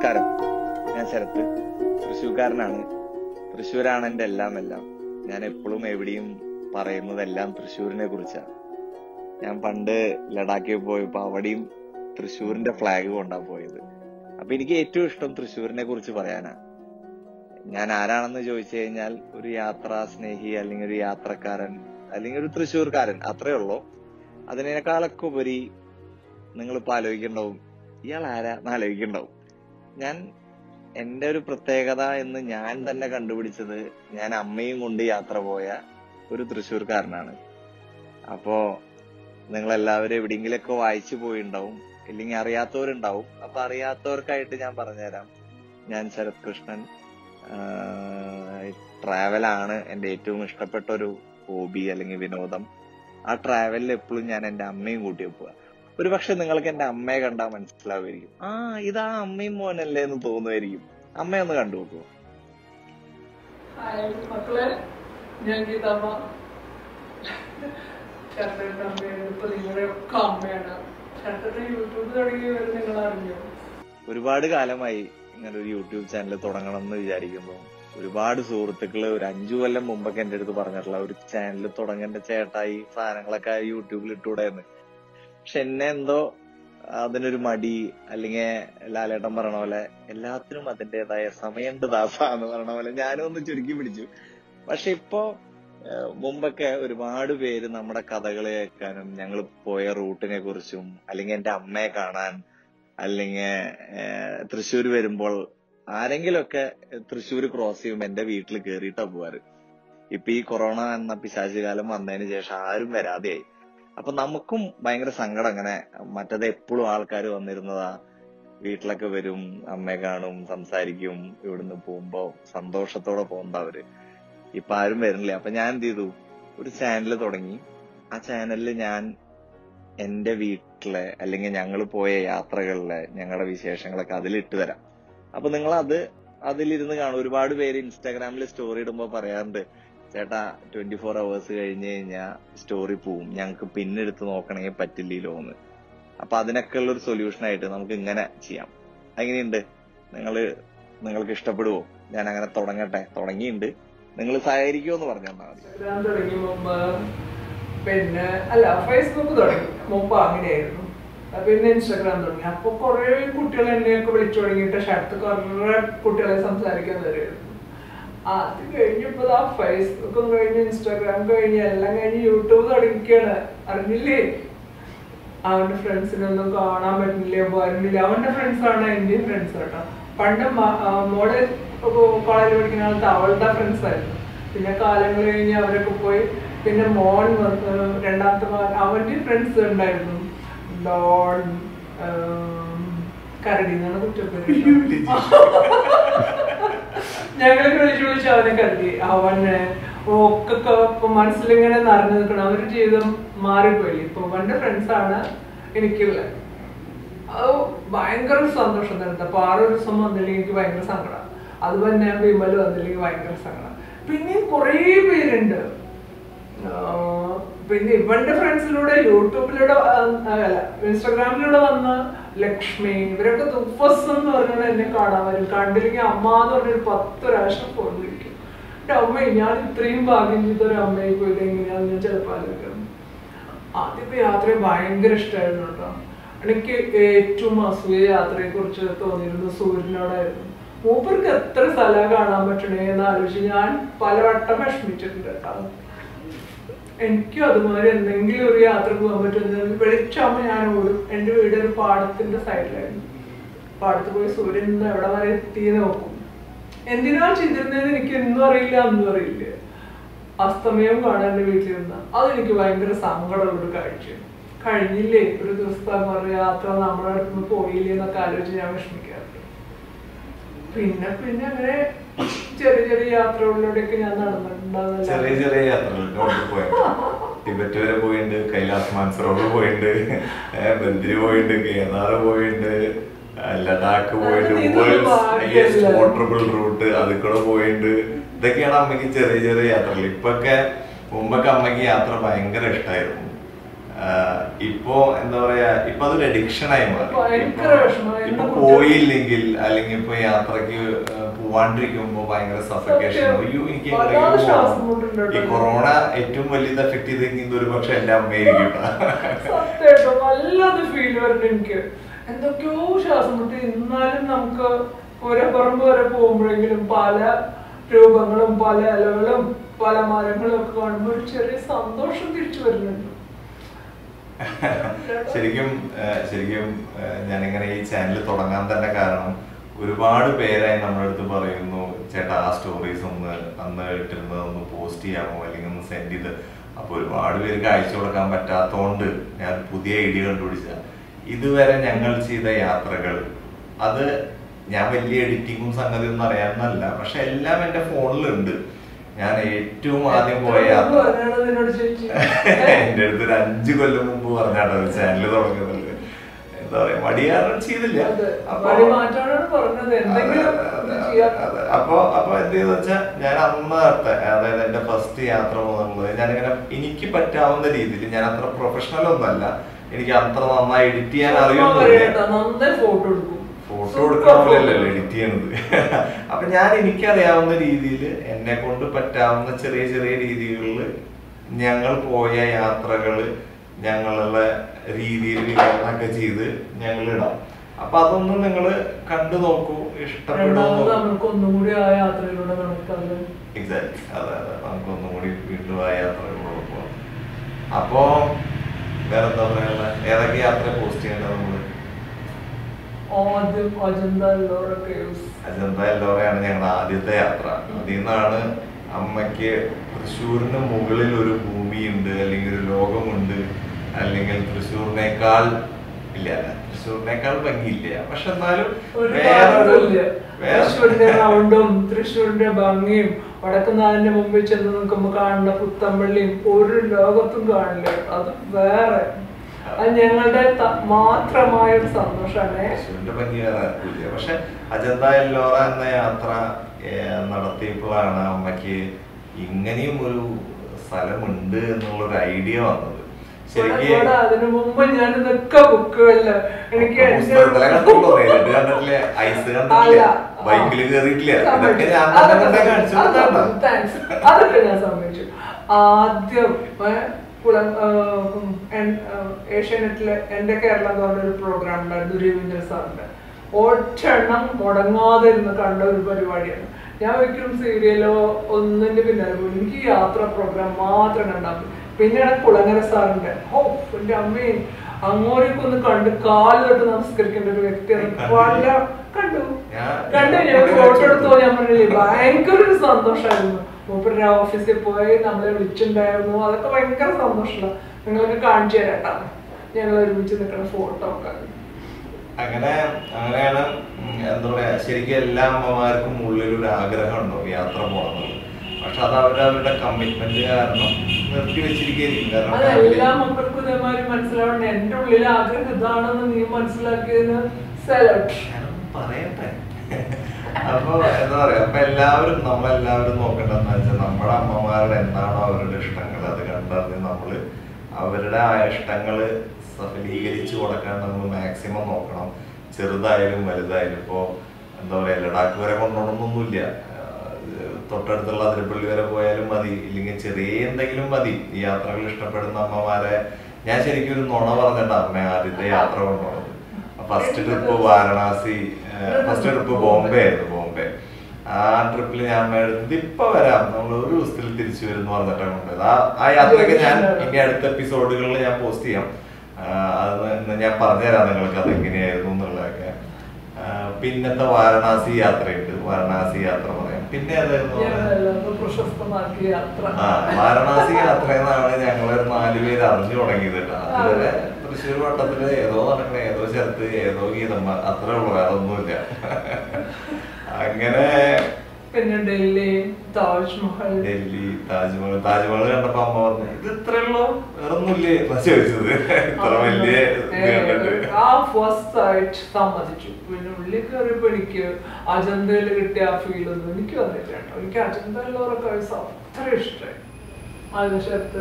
നമസ്കാരം ഞാൻ ശരത്ത് തൃശ്ശൂർക്കാരനാണ് തൃശ്ശൂരാണ് എന്റെ എല്ലാം എല്ലാം ഞാൻ എപ്പോഴും എവിടെയും പറയുന്നതെല്ലാം തൃശ്ശൂരിനെ കുറിച്ചാണ് ഞാൻ പണ്ട് ലഡാക്കിൽ പോയപ്പോ അവിടെയും തൃശ്ശൂരിന്റെ ഫ്ലാഗ് കൊണ്ടാ പോയത് അപ്പൊ എനിക്ക് ഏറ്റവും ഇഷ്ടം തൃശ്ശൂരിനെ കുറിച്ച് പറയാനാ ഞാൻ ആരാണെന്ന് ചോദിച്ചു കഴിഞ്ഞാൽ ഒരു യാത്രാ സ്നേഹി അല്ലെങ്കിൽ ഒരു യാത്രക്കാരൻ അല്ലെങ്കിൽ ഒരു തൃശ്ശൂർക്കാരൻ അത്രേ ഉള്ളൂ അതിനേക്കാളൊക്കെ ഉപരി നിങ്ങൾ ഇപ്പൊ ആലോചിക്കണ്ടാവും ഇയാൾ ആരാ എന്ന് ആലോചിക്കണ്ടാവും ഞാൻ എന്റെ ഒരു പ്രത്യേകത എന്ന് ഞാൻ തന്നെ കണ്ടുപിടിച്ചത് ഞാൻ അമ്മയും കൊണ്ട് യാത്ര പോയ ഒരു തൃശ്ശൂർക്കാരനാണ് അപ്പോ നിങ്ങൾ എല്ലാവരും എവിടെയെങ്കിലൊക്കെ വായിച്ചു പോയിണ്ടാവും ഇല്ലെങ്കിൽ അറിയാത്തവരുണ്ടാവും അപ്പൊ അറിയാത്തവർക്കായിട്ട് ഞാൻ പറഞ്ഞുതരാം ഞാൻ ശരത് കൃഷ്ണൻ ട്രാവൽ ആണ് എന്റെ ഏറ്റവും ഇഷ്ടപ്പെട്ട ഒരു ഹോബി അല്ലെങ്കിൽ വിനോദം ആ ട്രാവലിൽ എപ്പോഴും ഞാൻ എന്റെ അമ്മയും കൂട്ടി പോവുക ഒരു പക്ഷെ നിങ്ങൾക്ക് എന്റെ അമ്മയെ കണ്ടാൽ മനസ്സിലാവുമായിരിക്കും ആ ഇതാ അമ്മയും മോനല്ലേ എന്ന് തോന്നുമായിരിക്കും അമ്മയൊന്ന് കണ്ടു നോക്കൂ ഹായ് മക്കളെ ഞാൻ ഗീതാമ്മ ചേട്ടൻ്റെ അമ്മയാണ് ഇപ്പൊ നിങ്ങളുടെ ഒക്കെ അമ്മയാണ് ചേട്ടൻ്റെ യൂട്യൂബ് തുടങ്ങി വരെ നിങ്ങൾ അറിഞ്ഞു ഒരുപാട് കാലമായി ഇങ്ങനെ ഒരു യൂട്യൂബ് ചാനൽ തുടങ്ങണം എന്ന് വിചാരിക്കുന്നു ഒരുപാട് സുഹൃത്തുക്കള് ഒരു അഞ്ചു കൊല്ലം മുമ്പൊക്കെ എന്റെ അടുത്ത് പറഞ്ഞിട്ടുള്ള ഒരു ചാനൽ തുടങ്ങേണ്ട ചേട്ടായി സാധനങ്ങളൊക്കെ യൂട്യൂബിൽ ഇട്ടുകൂടായിരുന്നു പക്ഷെ എന്നെ എന്തോ അതിനൊരു മടി അല്ലെങ്കിൽ ലാലേട്ടൻ പറയണ പോലെ എല്ലാത്തിനും അതിന്റേതായ സമയമുണ്ട് ദാസ എന്ന് പറയണ പോലെ ഞാനും ഒന്ന് ചുരുക്കി പിടിച്ചു പക്ഷെ ഇപ്പോ ഏഹ്, മുമ്പൊക്കെ ഒരുപാട് പേര് നമ്മുടെ കഥകൾ കേൾക്കാനും ഞങ്ങൾ പോയ റൂട്ടിനെ കുറിച്ചും അല്ലെങ്കിൽ എന്റെ അമ്മയെ കാണാൻ അല്ലെങ്കിൽ തൃശ്ശൂർ വരുമ്പോൾ ആരെങ്കിലുമൊക്കെ തൃശ്ശൂർ ക്രോസ് ചെയ്യുമ്പോൾ എന്റെ വീട്ടിൽ കയറിയിട്ടാ പോവാറ് ഇപ്പൊ ഈ കൊറോണ എന്ന പിശാച് കാലം വന്നതിന് ശേഷം ആരും വരാതെയായി അപ്പൊ നമുക്കും ഭയങ്കര സങ്കടം അങ്ങനെ മറ്റത് എപ്പോഴും ആൾക്കാർ വന്നിരുന്നതാ വീട്ടിലൊക്കെ വരും അമ്മയെ കാണും സംസാരിക്കും ഇവിടുന്ന് പോകുമ്പോ സന്തോഷത്തോടെ പോകുന്നവര് ഇപ്പൊ ആരും വരുന്നില്ല അപ്പൊ ഞാൻ എന്ത് ചെയ്തു ഒരു ചാനൽ തുടങ്ങി ആ ചാനലിൽ ഞാൻ എന്റെ വീട്ടിലെ അല്ലെങ്കിൽ ഞങ്ങൾ പോയ യാത്രകളിലെ ഞങ്ങളുടെ വിശേഷങ്ങളൊക്കെ അതിലിട്ട് തരാം അപ്പൊ നിങ്ങൾ അത് അതിലിരുന്ന് കാണും ഒരുപാട് പേര് ഇൻസ്റ്റാഗ്രാമിൽ സ്റ്റോറി ഇടുമ്പോ പറയാറുണ്ട് ചേട്ടാ ട്വന്റി ഫോർ അവേഴ്സ് കഴിഞ്ഞ് കഴിഞ്ഞാൽ സ്റ്റോറി പോവും ഞങ്ങൾക്ക് പിന്നെടുത്ത് നോക്കണമെങ്കിൽ പറ്റില്ലല്ലോ എന്ന് അപ്പൊ അതിനൊക്കെ ഉള്ള ഒരു സൊല്യൂഷൻ ആയിട്ട് നമുക്ക് ഇങ്ങനെ ചെയ്യാം എങ്ങനെയുണ്ട് നിങ്ങള് നിങ്ങൾക്ക് ഇഷ്ടപ്പെടുവോ ഞാൻ അങ്ങനെ തുടങ്ങട്ടെ തുടങ്ങിയിട്ടുണ്ട് നിങ്ങൾ സഹകരിക്കുമോ എന്ന് പറഞ്ഞാൽ മതി ഇൻസ്റ്റാഗ്രാം തുടങ്ങി മുമ്പ് പിന്നെ അല്ല ഫേസ്ബുക്ക് തുടങ്ങി മുമ്പ് അങ്ങനെയായിരുന്നു അഹ് പിന്നെ ഇൻസ്റ്റാഗ്രാം തുടങ്ങി അപ്പൊ കുറെ കുട്ടികൾ എന്നെയൊക്കെ വിളിച്ചു തുടങ്ങിയിട്ട് ഷർട്ട് കുറെ കുട്ടികളെ സംസാരിക്കാൻ തരുമായിരുന്നു അത് കഴിഞ്ഞപ്പോ ആ ഫേസ്ബുക്കും കഴിഞ്ഞ് ഇൻസ്റ്റാഗ്രാം കഴിഞ്ഞ് എല്ലാം കഴിഞ്ഞ് യൂട്യൂബ് തുടങ്ങിക്കാണ് അറിഞ്ഞില്ലേ അവന്റെ ഫ്രണ്ട്സിനൊന്നും കാണാൻ പറ്റുന്നില്ല വരുന്നില്ല അവന്റെ ഫ്രണ്ട്സ് ആണ് എന്റെയും ഫ്രണ്ട്സ് കേട്ടോ പണ്ട് മ- ആ മോള് കോളേജിൽ പഠിക്കുന്ന കാലത്ത് അവളുടെ ഫ്രണ്ട്സ് ആയിരുന്നു പിന്നെ കാലങ്ങൾ കഴിഞ്ഞ് അവരൊക്കെ പോയി പിന്നെ മോൻ വന്ന് രണ്ടാമത്തെ മോൻ അവന്റെ ഫ്രണ്ട്സ് ഉണ്ടായിരുന്നു ഡോൺ ആം, കരടി എന്നാണ് കുറ്റപ്പേര് ഞങ്ങളൊക്കെ വിളിച്ചു വിളിച്ച് അവനെ കരുതി അവന് ഒക്കെ ഇപ്പൊ മനസ്സിലിങ്ങനെ നിറഞ്ഞു നിൽക്കണം അവരുടെ ജീവിതം മാറിപ്പോയില്ലേ ഇപ്പൊ അവന്റെ ഫ്രണ്ട്സ് ആണ് എനിക്കുള്ളത് അത് ഭയങ്കര സന്തോഷം തന്നെ അപ്പൊ ആറ് ദിവസം വന്നില്ലെങ്കിൽ എനിക്ക് ഭയങ്കര സങ്കടം അതുപോലെ ഞാൻ വിമൽ വന്നില്ലെങ്കിൽ ഭയങ്കര സങ്കടം പിന്നെ കുറേ പേരുണ്ട് ആഹ് പിന്നെ ഇവന്റെ ഫ്രണ്ട്സിലൂടെ യൂട്യൂബിലൂടെ വ- അല്ല ഇൻസ്റ്റാഗ്രാമിലൂടെ വന്ന ലക്ഷ്മി ഇവരൊക്കെ തുഫസ് എന്ന് പറഞ്ഞാൽ എന്നെ കാണാൻ വരും കണ്ടില്ലെങ്കിൽ അമ്മ എന്ന് പറഞ്ഞൊരു പത്ത് പ്രാവശ്യം ഫോൺ വിളിക്കും എന്റെ അമ്മ ഞാൻ ഇത്രയും ഭാഗ്യം ചെയ്ത ഒരു അമ്മയെ പോയിട്ട് എങ്ങനെയാന്ന് ഞാൻ ചിലപ്പോൾ ആലോചിക്കും ആദ്യത്തെ യാത്ര ഭയങ്കര ഇഷ്ടമായിരുന്നു കേട്ടോ എനിക്ക് ഏറ്റവും അസൂയ യാത്രയെ കുറിച്ച് തോന്നിയിരുന്നത് സൂര്യനോടായിരുന്നു മൂപ്പർക്ക് എത്ര സ്ഥലം കാണാൻ പറ്റണേ എന്ന് ആലോചിച്ച് ഞാൻ പലവട്ടം വിഷമിച്ചിട്ടുണ്ട് കേട്ടോ എനിക്കും അതുമാതിരി എന്തെങ്കിലും ഒരു യാത്ര പോകാൻ പറ്റുന്ന വെളിച്ചാകുമ്പോൾ ഞാൻ ഓടും എൻ്റെ വീട് ഒരു പാടത്തിന്റെ സൈഡിലായിരുന്നു പാടത്ത് പോയി സൂര്യൻ ഇന്ന് എവിടെ വരെ എത്തി നോക്കും എന്തിനാ ചെയ്തിരുന്നതെന്ന് എനിക്ക് എന്നും അറിയില്ല അന്നും അറിയില്ല അസ്തമയം കാണാൻ എൻ്റെ വീട്ടിലിരുന്ന അതെനിക്ക് ഭയങ്കര സങ്കടമുള്ള ഒരു കാഴ്ച കഴിഞ്ഞില്ലേ ഒരു ദിവസത്തെ ഒരു യാത്ര നമ്മുടെ അടുത്ത് നിന്ന് പോയില്ലേ എന്നൊക്കെ ആലോചിച്ച് ഞാൻ വിഷമിക്കാറുണ്ട് പിന്നെ പിന്നെ അങ്ങനെ ചെറിയ ചെറിയ യാത്രകളിലൂടെയൊക്കെ ഞാൻ നടന്നിട്ടുണ്ടാകുന്നില്ല ചെറിയ ചെറിയ യാത്രകൾ ടോട്ടിൽ പോയിട്ട് ടിബറ്റ് വരെ പോയിട്ടുണ്ട് കൈലാസ് മാൻസറോവർ പോയിട്ടുണ്ട് ഏഹ് ബന്ദിരി പോയിട്ടുണ്ട് കേദാർ പോയിട്ടുണ്ട് ഏഹ് ലഡാക്ക് പോയിട്ട് അത് ഇതൊന്നും വേൾഡ്സ് ഹയസ്റ്റ് ഭാഗ്യമല്ലേ? വാട്ടറബിൾ റൂട്ട് അതിൽ കൂടെ പോയിട്ടുണ്ട് ഇതൊക്കെയാണ് അമ്മയ്ക്ക് ചെറിയ ചെറിയ യാത്രകൾ ഇപ്പൊക്കെ മുമ്പൊക്കെ അമ്മയ്ക്ക് യാത്ര ഭയങ്കര ഇഷ്ടമായിരുന്നു ആഹ് ഇപ്പോ എന്താ പറയാ ഇപ്പൊ അതൊരു അഡിക്ഷൻ ആയി മാറി ഭയങ്കര വിഷമം. ഇപ്പൊ എന്നെ പോയില്ലെങ്കിൽ അല്ലെങ്കിൽ ഇപ്പൊ യാത്രക്ക് ആഹ് പോവാണ്ടിരിക്കുമ്പോ ഭയങ്കര സഫിക്കേഷൻ സത്യം. അയ്യോ എനിക്ക് വല്ലാതെ എവിടേക്ക് ശ്വാസം പോകണം? മുട്ടുണ്ട് ഈ കേട്ടോ. കൊറോണ ഏറ്റവും വലിയത് എഫക്ട് ചെയ്തെങ്കിൽ ഒരു പക്ഷെ എന്റെ അമ്മയായിരിക്കും കേട്ടോ. സത്യമായിട്ടും വല്ലാതെ ഫീൽ വരുന്നുണ്ട് എനിക്ക് എന്തൊക്കെയോ ശ്വാസം മുട്ടി എന്നാലും നമുക്ക് ഓരോ പറമ്പ് വരെ പോകുമ്പോഴെങ്കിലും പല രൂപങ്ങളും പല ഇലകളും പല മരങ്ങളും ഒക്കെ കാണുമ്പോൾ ഒരു ചെറിയ സന്തോഷം തിരിച്ചു വരുന്നുണ്ട് ശരിക്കും ആഹ് ശരിക്കും ആഹ് ഞാനിങ്ങനെ ഈ ചാനൽ തുടങ്ങാൻ തന്നെ കാരണം ഒരുപാട് പേരായി നമ്മുടെ അടുത്ത് പറയുന്നു ചേട്ടാ ആ സ്റ്റോറീസ് ഒന്ന് അന്ന് ഇട്ടിരുന്നത് ഒന്ന് പോസ്റ്റ് ചെയ്യാമോ അല്ലെങ്കിൽ ഒന്ന് സെൻഡ് ചെയ്ത് അപ്പൊ ഒരുപാട് പേർക്ക് അയച്ചു കൊടുക്കാൻ പറ്റാത്തോണ്ട് ഞാൻ പുതിയ ഐഡിയ കണ്ടുപിടിച്ച ഇതുവരെ ഞങ്ങൾ ചെയ്ത യാത്രകൾ അത് ഞാൻ വലിയ എഡിറ്റിങ്ങും സംഗതിയൊന്നും അറിയാവുന്നല്ല പക്ഷെ എല്ലാം എന്റെ ഫോണിലുണ്ട് ഞാൻ ഏറ്റവും ആദ്യം പോയ എത്ര യാത്ര മുമ്പ് പറഞ്ഞാണ് നിന്നോട് ചേച്ചി എന്റെ അടുത്ത് ഒരു അഞ്ചു കൊല്ലം മുമ്പ് പറഞ്ഞാട്ടോ ചാനൽ തുടങ്ങുന്നത് എന്താ പറയാ മടി കാരണം ചെയ്തില്ല അതെ. അപ്പൊ മടി മാറ്റാനാണ് പറഞ്ഞത് എന്തെങ്കിലും അതെ, അതെ, ഇത് അതെ, ചെയ്യാം അതെ. അപ്പൊ അപ്പൊ എന്ത് ചെയ്തെന്ന് വെച്ചാ ഞാൻ അന്നത്തെ അതായത് എന്റെ ഫസ്റ്റ് യാത്ര മുതലുള്ളത് ഞാനിങ്ങനെ എനിക്ക് പറ്റാവുന്ന രീതിയിൽ ഞാൻ അത്ര പ്രൊഫഷണൽ ഒന്നല്ല എനിക്ക് അത്ര നന്നായി എഡിറ്റ് ചെയ്യാൻ ചുമ്മാ അറിയുന്നില്ല പറയണ്ട, നന്നായി ഫോട്ടോ എടുക്കും ഫോട്ടോ Super എടുക്കാൻ പോലെയല്ലല്ലോ photo. എഡിറ്റ് ചെയ്യണത് അപ്പൊ ഞാൻ എനിക്കറിയാവുന്ന രീതിയിൽ എന്നെ കൊണ്ട് പറ്റാവുന്ന ചെറിയ ചെറിയ രീതികളിൽ ഞങ്ങൾ പോയ യാത്രകള് ഞങ്ങളുടെ രീതിയിൽ വിവരണമൊക്കെ ചെയ്ത് ഞങ്ങൾ ഇടാം അപ്പൊ അതൊന്നും നിങ്ങൾ കണ്ടു നോക്കൂ ഇഷ്ടപ്പെടുമോ രണ്ടാമത് നമുക്ക് ഒന്നും കൂടി ആ യാത്രയിലൂടെ നടക്കാതെ എക്സാക്ട് അതെ അതെ നമുക്കൊന്നും കൂടി വീണ്ടും ആ യാത്രകളിലൂടെ പോകാം അപ്പോ വേറെന്താ പറയാനുള്ള ഏതൊക്കെ യാത്ര പോസ്റ്റ് ചെയ്യേണ്ടത് നമ്മള് ആദ്യം അജന്ത എല്ലോറ കേവ്സ് അജന്ത എല്ലോറയാണ് ഞങ്ങളുടെ ആദ്യത്തെ യാത്ര അതിൽ നിന്നാണ് അമ്മയ്ക്ക് തൃശ്ശൂരിന് മുകളിൽ ഒരു ഭൂമിയുണ്ട് അല്ലെങ്കിൽ ഒരു ലോകമുണ്ട് അല്ലെങ്കിൽ തൃശ്ശൂരിനേക്കാൾ ഇല്ല അല്ല തൃശ്ശൂരിനേക്കാൾ ഭംഗിയില്ല പക്ഷെ എന്നാലും ഒരു വേറൊരു കാര്യവുമില്ല. വേറെ തൃശ്ശൂരിന്റെ റൗണ്ടും തൃശ്ശൂരിന്റെ ഭംഗിയും വടക്കുന്നാഥിന്റെ മുമ്പിൽ ചെന്ന് നിൽക്കുമ്പോ കാണുന്ന പുത്തമ്പള്ളിയും ഒരു ലോകത്തും കാണില്ല അത് വേറെ അത് ഞങ്ങളുടെ ത- മാത്രമായ ഒരു സന്തോഷാണേ തൃശ്ശൂരിന്റെ ഭംഗി വേറെ ആർക്കുമില്ല പക്ഷെ അജന്ത എല്ലോറ എന്ന യാത്ര ഏർ, നടത്തിയപ്പോഴാണ് അമ്മയ്ക്ക് ഇങ്ങനെയും ഒരു സ്ഥലമുണ്ട് എന്നുള്ളൊരു ഐഡിയ വന്നത് ശരിക്കും ഇവിടെ അതിനു മുമ്പ് ഞാൻ ഇതൊക്കെ ബുക്കുകളില്ല എനിക്ക് എന്റെ- പുസ്തകത്തിലെ കണ്ടിട്ടുള്ളൂ, നേരിട്ട് കണ്ടിട്ടില്ല, ഐസ് കണ്ടിട്ടില്ല, അല്ല. ബൈക്കിൽ കയറിയിട്ടില്ല. സമ്മതിച്ചു. ഇതൊക്കെ ഞാൻ തന്നെ അതൊക്കെ കൊണ്ടേ സമ്മതിച്ചു. കാണിച്ചു കൊടുത്തതാണ്. അതൊക്കെ thanks. അതൊക്കെ ഞാൻ സമ്മതിച്ചു ആദ്യം ഏ, കുളം ആ, ഉം, എൻ- ആ, ഏഷ്യാനെറ്റിലെ എന്റെ കേരളം എന്ന് പറഞ്ഞൊരു പ്രോഗ്രാം ഉണ്ടായിരുന്നു രവീന്ദ്ര സാറിന്റെ ഒറ്റെണ്ണം മുടങ്ങാതെ ഇരുന്ന് കണ്ട ഒരു പരിപാടിയാണ് ഞാൻ ഒരിക്കലും സീരിയലോ ഒന്നിന്റെ പിന്നാലെ പോയി എനിക്ക് ഈ യാത്രാ പ്രോഗ്രാം മാത്രം കണ്ടാൽ മതി പിന്നെയാണ് കുളങ്ങര സാറിന്റെ ഓ എന്റെ അമ്മേ അങ്ങോട്ടേക്ക് ഒന്ന് കണ്ട് കാല് തൊട്ട് നമസ്കരിക്കേണ്ട ഒരു വ്യക്തിയാണ് കണ്ടില്ല. വല്ല കണ്ടു ഞാൻ- കണ്ടു ഞാൻ ഫോട്ടോ എടുത്തോ ഞാൻ പറഞ്ഞില്ലേ ഭയങ്കര ഒരു സന്തോഷമായിരുന്നു മൂപ്പരുടെ ഓഫീസിൽ പോയി നമ്മളെ വിളിച്ചിട്ടുണ്ടായിരുന്നു അതൊക്കെ ഭയങ്കര സന്തോഷമാണ് നിങ്ങൾക്ക് കാണിച്ചു തരാട്ടാ ഞങ്ങൾ ഒരുമിച്ച് നിൽക്കുന്ന ഫോട്ടോ ഒക്കെ അങ്ങനെ അങ്ങനെയാണ് ഉം, എന്താ പറയാ ശരിക്കും എല്ലാ അമ്മമാർക്കും ഉള്ളിൽ ഒരു ആഗ്രഹം ഉണ്ടാവും യാത്ര പോകണമെന്ന് പക്ഷെ അത് അവരവരുടെ കമ്മിറ്റ്മെന്റ് കാരണം നിർത്തി വെച്ചിരിക്കുകയായിരിക്കും കാരണം അത് family- എല്ലാ മക്കൾക്കും ഇതേമാതിരി മനസ്സിലാവണം എന്റെ ഉള്ളിലെ ആഗ്രഹം ഇതാണെന്ന് നീ മനസ്സിലാക്കിയതിന് സെലക്ട് ഞാനൊന്ന് പറയട്ടെ അപ്പൊ എന്താ പറയാ അപ്പൊ എല്ലാവരും നമ്മളെല്ലാവരും നോക്കേണ്ടതെന്ന് വെച്ചാൽ നമ്മുടെ അമ്മമാരുടെ എന്താണോ അവരുടെ ഇഷ്ടങ്ങൾ അത് കണ്ടറിഞ്ഞ് നമ്മള് അവരുടെ ആ ഇഷ്ടങ്ങള് സഫലീകരിച്ചു കൊടുക്കാൻ നമ്മൾ മാക്സിമം നോക്കണം ചെറുതായാലും വലുതായാലും ഇപ്പോ എന്താ പറയാ ലഡാക്ക് വരെ കൊണ്ടുപോകണമെന്നൊന്നുമില്ല ആഹ് തൊട്ടടുത്തുള്ള അതിരപ്പള്ളി വരെ പോയാലും മതി ഇല്ലെങ്കിൽ ചെറിയ എന്തെങ്കിലും മതി ഈ യാത്രകൾ ഇഷ്ടപ്പെടുന്ന അമ്മമാരെ ഞാൻ ശരിക്കും ഒരു നുണ പറഞ്ഞിട്ട് അമ്മ ആദ്യത്തെ യാത്ര കൊണ്ടുപോകുന്നത് first trip Varanasi first trip Bombay ആയിരുന്നു ബോംബെ ആ ട്രിപ്പിൽ ഞാൻ അമ്മയുടെ ഇപ്പൊ വരാം നമ്മൾ ഒരു ദിവസത്തിൽ തിരിച്ചു വരും എന്ന് പറഞ്ഞിട്ടാണ് കൊണ്ടുപോയത് ആ ആ യാത്രയൊക്കെ ഞാൻ ഇനി അടുത്ത എപ്പിസോഡുകളിൽ ഞാൻ പോസ്റ്റ് ചെയ്യാം ആ, അത് ഇന്ന് ഞാൻ പറഞ്ഞുതരാം നിങ്ങൾക്ക് അത് എങ്ങനെയായിരുന്നു എന്നുള്ളതൊക്കെ ആ, പിന്നത്തെ വാരണാസി യാത്രയുണ്ട് വാരണാസി യാത്ര പറയാം പിന്നെ ഏതായിരുന്നു പറഞ്ഞത്? ഞങ്ങളെല്ലാം പ്രശസ്തമാക്കിയ യാത്ര ആ വാരണാസി യാത്ര എന്നാണ് ഞങ്ങളൊരു നാലുപേര് അറിഞ്ഞു തുടങ്ങിയത് കേട്ടോ അതുവരെ തൃശ്ശൂർ വട്ടത്തില് ഏതോ നടക്കണ ഏതോ സ്ഥലത്ത് ഏതോ ഗീതമ്മ അത്രേ ഉള്ളു വേറെ ഒന്നുമില്ല അങ്ങനെ പിന്നെ ഡൽഹി താജ്മഹൽ ഡൽഹി താജ്മഹൽ താജ്മഹൽ കണ്ടപ്പോ അമ്മ പറഞ്ഞു ഇത് ഇത്രേ ഉള്ളൂ വേറെ ഒന്നുമില്ലേ എന്നാ ചോദിച്ചത് ഇത്ര വലിയ ഇത് കണ്ടിട്ട് ആ ഫസ്റ്റ് ആയിട്ട് സമ്മതിച്ചു പിന്നെ ഉള്ളിൽ കയറിയപ്പോ എനിക്ക് അജന്തയിൽ കിട്ടിയ ആ ഫീൽ ഒന്നും എനിക്ക് വന്നില്ല കേട്ടോ എനിക്ക് അജന്തയിലോറൊക്കെ അത്ര ഇഷ്ടമായി അതിന് ശരത്ത്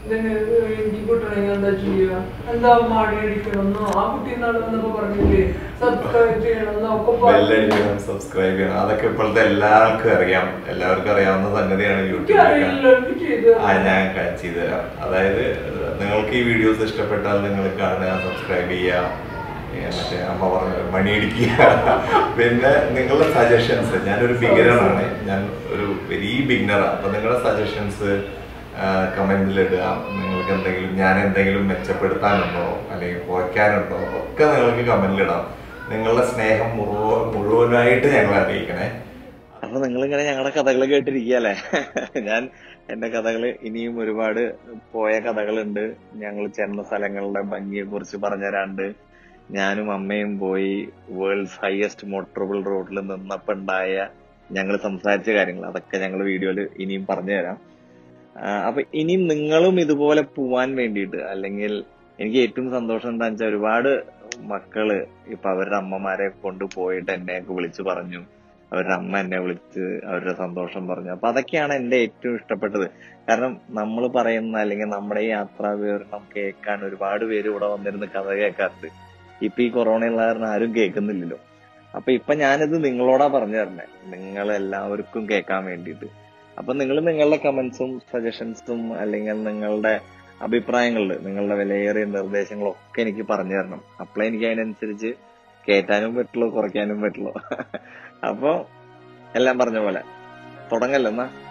ഇതിന് എനിക്ക് കിട്ടണമെങ്കിൽ എന്താ ചെയ്യുക എന്താ മടി അടിക്കണമെന്നോ ആ കുട്ടി എന്നാണ് വന്നപ്പോ പറഞ്ഞില്ലേ സബ്സ്ക്രൈബ് ചെയ്യണമെന്നോ ഒക്കെ പറഞ്ഞു ബെല്ലടിക്കണം സബ്സ്ക്രൈബ് ചെയ്യണം അതൊക്കെ ഇപ്പോഴത്തെ എല്ലാവർക്കും അറിയാം എല്ലാവർക്കും അറിയാവുന്ന സംഗതിയാണ് യൂട്യൂബിലൊക്കെ എനിക്കറിയില്ല എനിക്ക് ചെയ്ത് ആ ഞാൻ കാ- ചെയ്തു തരാം അതായത് നിങ്ങൾക്ക് ഈ വീഡിയോസ് ഇഷ്ടപ്പെട്ടാൽ നിങ്ങൾ കാണുക സബ്സ്ക്രൈബ് ചെയ്യുക ഏ, മറ്റേ അമ്മ പറഞ്ഞ പോലെ മണിയടിക്കുക പിന്നെ നിങ്ങളുടെ സജഷൻസ് ഞാനൊരു ബിഗിനറാണ് ഞാൻ ഒരു വെരി ബിഗിനറാണ് അപ്പൊ നിങ്ങളുടെ സജഷൻസ് കമന്റിൽ ഇടുക നിങ്ങൾക്ക് എന്തെങ്കിലും ഞാൻ എന്തെങ്കിലും മെച്ചപ്പെടുത്താനുണ്ടോ അല്ലെങ്കിൽ കുറയ്ക്കാനുണ്ടോ ഒക്കെ നിങ്ങൾക്ക് കമന്റിൽ ഇടാം നിങ്ങളുടെ സ്നേഹം മുഴുവൻ മുഴുവനായിട്ട് ഞങ്ങളെ അറിയിക്കണേ അപ്പൊ നിങ്ങളിങ്ങനെ ഞങ്ങളുടെ കഥകൾ കേട്ടിരിക്കുകയല്ലേ ഞാൻ എന്റെ കഥകള് ഇനിയും ഒരുപാട് പോയ കഥകളുണ്ട് ഞങ്ങൾ ചെന്ന സ്ഥലങ്ങളുടെ ഭംഗിയെ കുറിച്ച് പറഞ്ഞുതരാണ്ട് ഞാനും അമ്മയും പോയി വേൾഡ്സ് ഹയസ്റ്റ് മോട്ടറബിൾ റോഡിൽ നിന്നപ്പോ ഉണ്ടായ ഞങ്ങൾ സംസാരിച്ച കാര്യങ്ങൾ അതൊക്കെ ഞങ്ങൾ വീഡിയോയിൽ ഇനിയും പറഞ്ഞുതരാം ആ, അപ്പൊ ഇനിയും നിങ്ങളും ഇതുപോലെ പോവാൻ വേണ്ടിയിട്ട് അല്ലെങ്കിൽ എനിക്ക് ഏറ്റവും സന്തോഷം എന്താണെന്ന് വെച്ചാൽ ഒരുപാട് മക്കള് ഇപ്പൊ അവരുടെ അമ്മമാരെ കൊണ്ടുപോയിട്ട് എന്നെയൊക്കെ വിളിച്ചു പറഞ്ഞു അവരുടെ അമ്മ എന്നെ വിളിച്ച് അവരുടെ സന്തോഷം പറഞ്ഞു അപ്പൊ അതൊക്കെയാണ് എന്റെ ഏറ്റവും ഇഷ്ടപ്പെട്ടത് കാരണം നമ്മൾ പറയുന്ന അല്ലെങ്കിൽ നമ്മുടെ ഈ യാത്രാ വിവരണം കേൾക്കാൻ ഒരുപാട് പേര് ഇവിടെ വന്നിരുന്ന് കഥ കേൾക്കാറുണ്ട് ഇപ്പൊ ഈ കൊറോണ ഉള്ള കാരണം ആരും കേൾക്കുന്നില്ലല്ലോ അപ്പൊ ഇപ്പൊ ഞാനിത് നിങ്ങളോടാ പറഞ്ഞു തരണേ നിങ്ങൾ എല്ലാവർക്കും കേൾക്കാൻ വേണ്ടിയിട്ട് അപ്പൊ നിങ്ങൾ നിങ്ങളുടെ കമന്റ്സും സജഷൻസും അല്ലെങ്കിൽ നിങ്ങളുടെ അഭിപ്രായങ്ങളിൽ നിങ്ങളുടെ വിലയേറിയ നിർദ്ദേശങ്ങളൊക്കെ എനിക്ക് പറഞ്ഞു തരണം അപ്പോഴേ എനിക്ക് അതിനനുസരിച്ച് കയറ്റാനും പറ്റുള്ളൂ കുറയ്ക്കാനും പറ്റുള്ളൂ അപ്പൊ എല്ലാം പറഞ്ഞ പോലെ തുടങ്ങല്ലോ എന്നാ